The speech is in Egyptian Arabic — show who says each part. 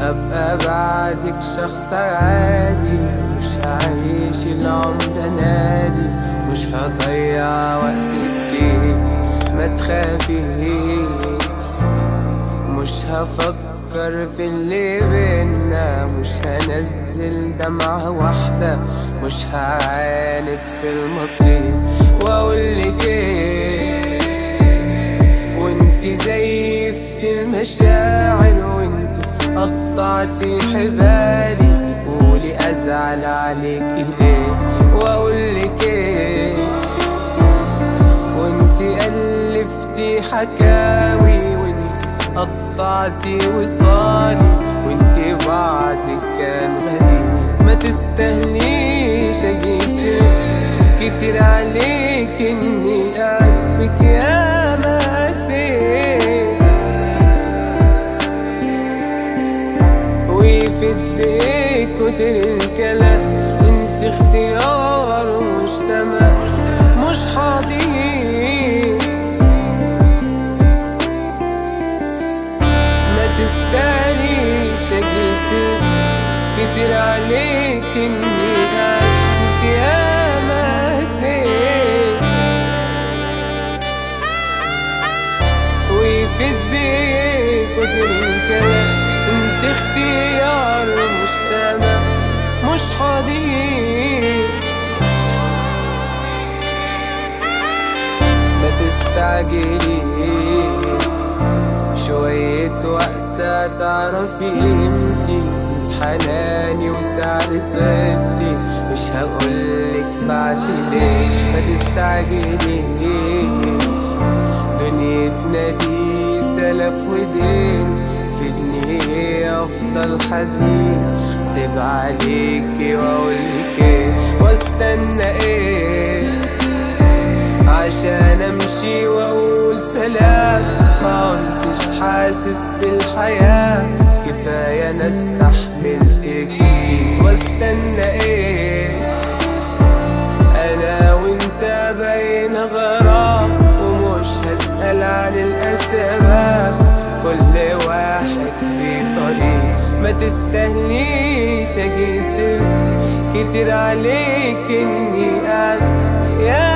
Speaker 1: ابقى بعدك شخص عادي مش هعيش العمر نادي مش هضيع وقت كتير ما تخافيش مش هفكر في اللي بينا مش هنزل دمعة واحدة مش هعاند في المصير واقولك ايه وانت زيفت المشاعر وانت قطعتي حبالي قولي ازعل عليك ليه واقولك ايه وانت الفتي حكاوي وانت قطعتي وصالي وانت وعدك كان غريب ما تستاهليش اجيب سيرتي كتير عليك اني قلبك يا ما قسيت ويفيد بيك كتر الكلام انت اختيار مش تمام مش حاضر ما تستاهليش اجيب سيرتي كتير عليك اني قلبك يا ما قسيت ويفيد بيك كتر الكلام انت اختيار مش تمام مش حاضر ما تستعجليش شوية وقت هتعرفي قيمتي حناني وسعر طيبتي مش هقولك بعتي ليه ما تستعجليش دنيتنا دي سلف ودين فدني افضل حزين تبقى عليكي واقولك ايه واستنى ايه عشان امشي واقول سلام ما كنتش حاسس بالحياة كفاية انا استحملت كتير واستنى ايه انا وانت بين غرام ومش هسأل عن الاسباب كل واحد في طريق ما تستاهليش اجيب سيرتي كتير عليك اني انا يا